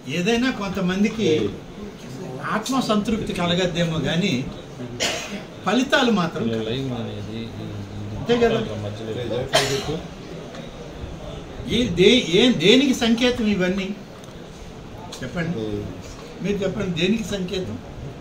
ఏదైనా కొంతమందికి ఆత్మ సంతృప్తి కలగద్దేమో కానీ ఫలితాలు మాత్రం లైవ్ అనేది అంతే కదా. మధ్యలో ఏ దే ఏం దేనికి సంకేతం ఇవన్నీ చెప్పండి మీరు చెప్పండి దేనికి సంకేతం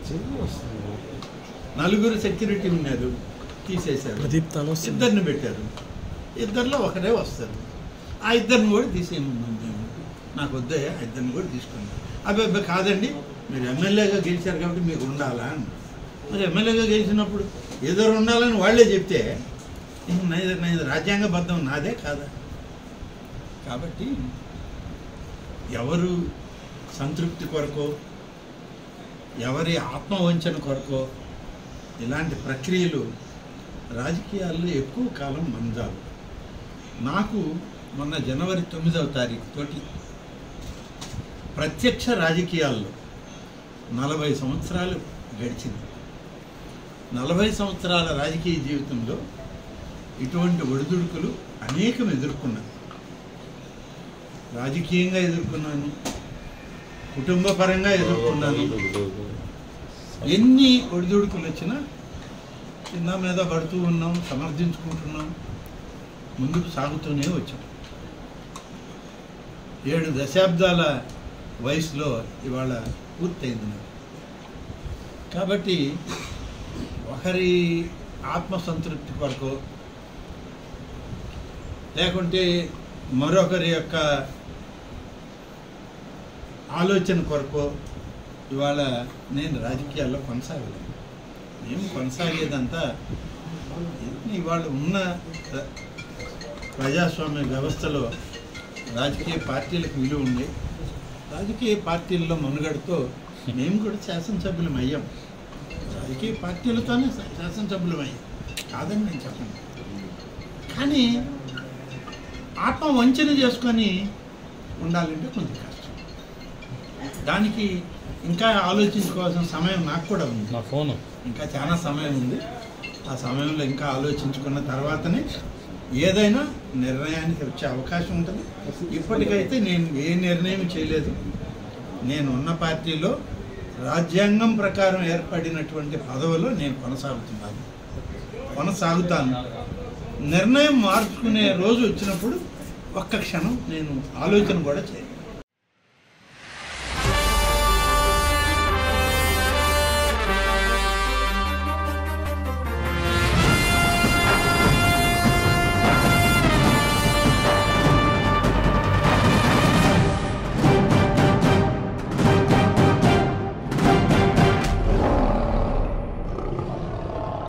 నలుగురు సెక్యూరిటీ ఉన్నారు తీసేశారు ప్రదీప్ తల వస్తుంది ఇద్దరిని పెట్టారు ఇద్దరిలో ఒకరే వస్తారు ఆ ఇద్దరిని కూడా తీసేయమన్నాం మేము నాకు వద్దే ఆ ఇద్దరిని కూడా తీసుకున్నాం అబ్బాయి అబ్బాయి కాదండి మీరు ఎమ్మెల్యేగా గెలిచారు కాబట్టి మీకు ఉండాలా అని మరి ఎమ్మెల్యేగా గెలిచినప్పుడు ఇద్దరు ఉండాలని వాళ్ళే చెప్తే ఇంక నైదు నైదు రాజ్యాంగబద్ధం నాదే కాదా కాబట్టి ఎవరు సంతృప్తి కొరకో ఎవరి ఆత్మవంచన కొరకో ఇలాంటి ప్రక్రియలు రాజకీయాల్లో ఎక్కువ కాలం మందాలు నాకు మొన్న జనవరి తొమ్మిదవ తారీఖు తోటి ప్రత్యక్ష రాజకీయాల్లో నలభై సంవత్సరాలు గడిచింది నలభై సంవత్సరాల రాజకీయ జీవితంలో ఇటువంటి ఒడిదుడుకులు అనేకం ఎదుర్కొన్నాను రాజకీయంగా ఎదుర్కొన్నాను కుటుంబ పరంగా ఎదుర్కొన్నాను ఎన్ని ఒడిదుడుకులు వచ్చినా చిన్న మీద పడుతూ ఉన్నాం సమర్థించుకుంటున్నాం ముందుకు సాగుతూనే వచ్చాం ఏడు దశాబ్దాల వయసులో ఇవాళ పూర్తయింది నాకు కాబట్టి ఒకరి ఆత్మసంతృప్తి కొరకు లేకుంటే మరొకరి యొక్క ఆలోచన కొరకు ఇవాళ నేను రాజకీయాల్లో కొనసాగలేను మేము కొనసాగేదంతా ఇవాళ ఉన్న ప్ర- ప్రజాస్వామ్య వ్యవస్థలో రాజకీయ పార్టీలకు విలువ ఉంది రాజకీయ పార్టీల్లో మనుగడతో మేము కూడా శాసనసభ్యులం అయ్యాం రాజకీయ పార్టీలతోనే శా- శాసనసభ్యులం అయ్యాం కాదని నేను చెప్పను కానీ ఆత్మ వంచన చేసుకొని ఉండాలంటే కొంచెం కష్టం దానికి ఇంకా ఆలోచించుకోవాల్సిన సమయం నాకు కూడా ఉంది నా ఫోను ఇంకా చాలా సమయం ఉంది ఆ సమయంలో ఇంకా ఆలోచించుకున్న తర్వాతనే ఏదైనా నిర్ణయానికి వచ్చే అవకాశం ఉంటుంది ఇప్పటికైతే నేను ఏ నిర్ణయం చేయలేదు నేను ఉన్న పార్టీలో రాజ్యాంగం ప్రకారం ఏర్పడినటువంటి పదవిలో నేను కొనసాగుతున్నాను కొనసాగుతాను నిర్ణయం మార్చుకునే రోజు వచ్చినప్పుడు ఒక్క క్షణం నేను ఆలోచన కూడా చేయను